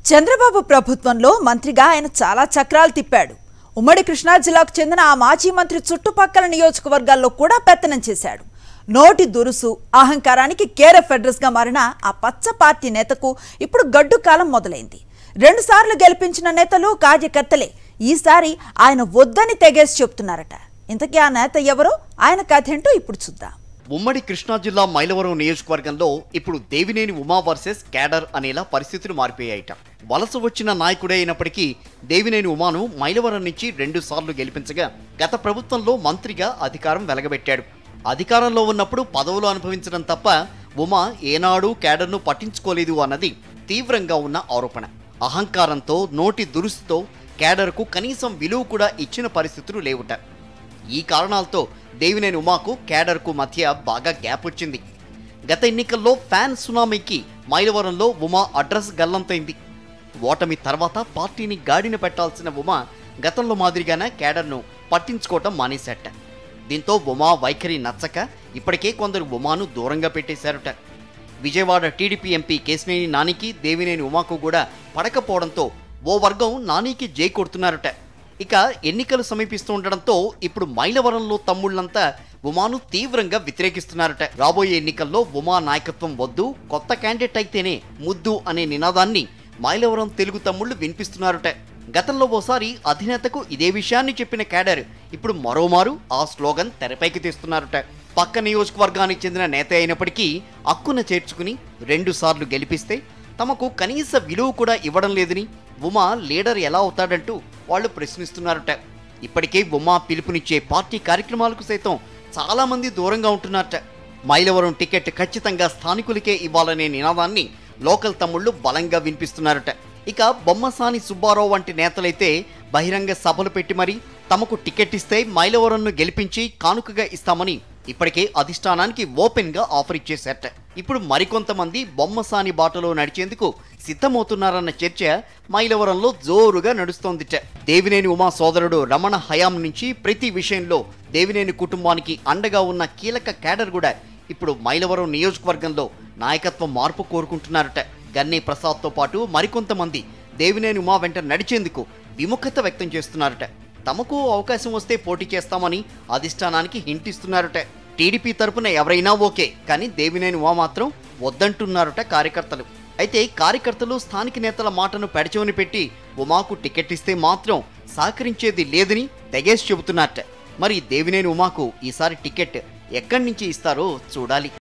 చంద్రబాబు ప్రభుత్వంలో మంత్రిగా ఆయన చాలా చక్రాలు తిప్పాడు ఉమ్మడి కృష్ణా జిల్లాకు చెందిన ఆ మాజీ మంత్రి చుట్టుపక్కల నియోజకవర్గాల్లో కూడా పెత్తనం చేశాడు నోటి దురుసు అహంకారానికి కేరఫ్ అడ్రస్ గా మారిన ఆ పచ్చ పార్టీ నేతకు ఇప్పుడు గడ్డు కాలం మొదలైంది రెండుసార్లు గెలిపించిన నేతలు కార్యకర్తలే ఈసారి ఆయన వద్దని తెగేసి చెప్తున్నారట ఇంతకీ ఆ నేత ఎవరో ఆయన కథ ఏంటో ఇప్పుడు చూద్దాం ఉమ్మడి కృష్ణా జిల్లా మైలవరం నియోజకవర్గంలో ఇప్పుడు దేవినేని ఉమా వర్సెస్ క్యాడర్ అనేలా పరిస్థితులు మారిపోయాయట వలస వచ్చిన నాయకుడే అయినప్పటికీ దేవినేని ఉమాను మైలవరం నుంచి రెండు సార్లు గెలిపించగా గత ప్రభుత్వంలో మంత్రిగా అధికారం వెలగబెట్టాడు అధికారంలో ఉన్నప్పుడు పదవులు అనుభవించడం తప్ప ఉమా ఏనాడు క్యాడర్ను పట్టించుకోలేదు అన్నది తీవ్రంగా ఉన్న ఆరోపణ అహంకారంతో నోటి దురుసుతో క్యాడర్కు కనీసం విలువ కూడా ఇచ్చిన పరిస్థితులు లేవుట ఈ కారణాలతో దేవినేని ఉమాకు క్యాడర్కు మధ్య బాగా గ్యాప్ వచ్చింది గత ఎన్నికల్లో ఫ్యాన్ సునామీకి మైలవరంలో ఉమా అడ్రస్ గల్లంతైంది ఓటమి తర్వాత పార్టీని గాడిన పెట్టాల్సిన ఉమా గతంలో మాదిరిగానే క్యాడర్ను పట్టించుకోవటం మానేశాట దీంతో ఉమా వైఖరి నచ్చక ఇప్పటికే కొందరు ఉమాను దూరంగా పెట్టేశారట విజయవాడ టీడీపీ ఎంపీ కేశినేని నానికి దేవినేని ఉమాకు కూడా పడకపోవడంతో ఓ వర్గం నానికి జై కొడుతున్నారట ఇక ఎన్నికలు సమీపిస్తూ ఉండడంతో ఇప్పుడు మైలవరంలో తమ్ముళ్ళంతా ఉమాను తీవ్రంగా వ్యతిరేకిస్తున్నారట రాబోయే ఎన్నికల్లో ఉమా నాయకత్వం వద్దు కొత్త క్యాండిడేట్ అయితేనే ముద్దు అనే నినాదాన్ని మైలవరం తెలుగు తమ్ముళ్ళు వినిపిస్తున్నారట గతంలో ఓసారి అధినేతకు ఇదే విషయాన్ని చెప్పిన క్యాడర్ ఇప్పుడు మరోమారు ఆ స్లోగన్ తెరపైకి తీస్తున్నారట పక్క నియోజకవర్గానికి చెందిన నేత అయినప్పటికీ అక్కున చేర్చుకుని రెండు సార్లు గెలిపిస్తే తమకు కనీస విలువ కూడా ఇవ్వడం లేదని ఉమా లీడర్ ఎలా అవుతాడంటూ వాళ్ళు ప్రశ్నిస్తున్నారట ఇప్పటికే ఉమా పిలుపునిచ్చే పార్టీ కార్యక్రమాలకు సైతం చాలా మంది దూరంగా ఉంటున్నారట మైలవరం టికెట్ ఖచ్చితంగా స్థానికులకే ఇవ్వాలనే నినాదాన్ని లోకల్ తమ్ముళ్ళు బలంగా వినిపిస్తున్నారట ఇక బొమ్మసాని సుబ్బారావు వంటి నేతలైతే బహిరంగ సభలు పెట్టి మరీ తమకు టికెట్ ఇస్తే మైలవరంను గెలిపించి కానుకగా ఇస్తామని ఇప్పటికే అధిష్టానానికి ఓపెన్ గా ఆఫర్ ఇచ్చేశారట ఇప్పుడు మరికొంతమంది బొమ్మసాని బాటలో నడిచేందుకు సిద్ధమవుతున్నారన్న చర్చ మైలవరంలో జోరుగా నడుస్తోందిట దేవినేని ఉమా సోదరుడు రమణ హయాం నుంచి ప్రతి విషయంలో దేవినేని కుటుంబానికి అండగా ఉన్న కీలక క్యాడర్ కూడా ఇప్పుడు మైలవరం నియోజకవర్గంలో నాయకత్వం మార్పు కోరుకుంటున్నారట గన్నీ ప్రసాద్తో పాటు మరికొంతమంది దేవినేని ఉమా వెంట నడిచేందుకు విముఖత వ్యక్తం చేస్తున్నారట తమకు అవకాశం వస్తే పోటీ చేస్తామని అధిష్టానానికి హింట్ ఇస్తున్నారట టీడీపీ తరపున ఎవరైనా ఓకే కానీ దేవినేని ఉమా మాత్రం వద్దంటున్నారట కార్యకర్తలు అయితే కార్యకర్తలు స్థానిక నేతల మాటను పెడచెవిని పెట్టి ఉమాకు టికెట్ ఇస్తే మాత్రం సహకరించేది లేదని తెగేసి చెబుతున్నారట మరి దేవినేని ఉమాకు ఈసారి టికెట్ ఎక్కడి నుంచి ఇస్తారో చూడాలి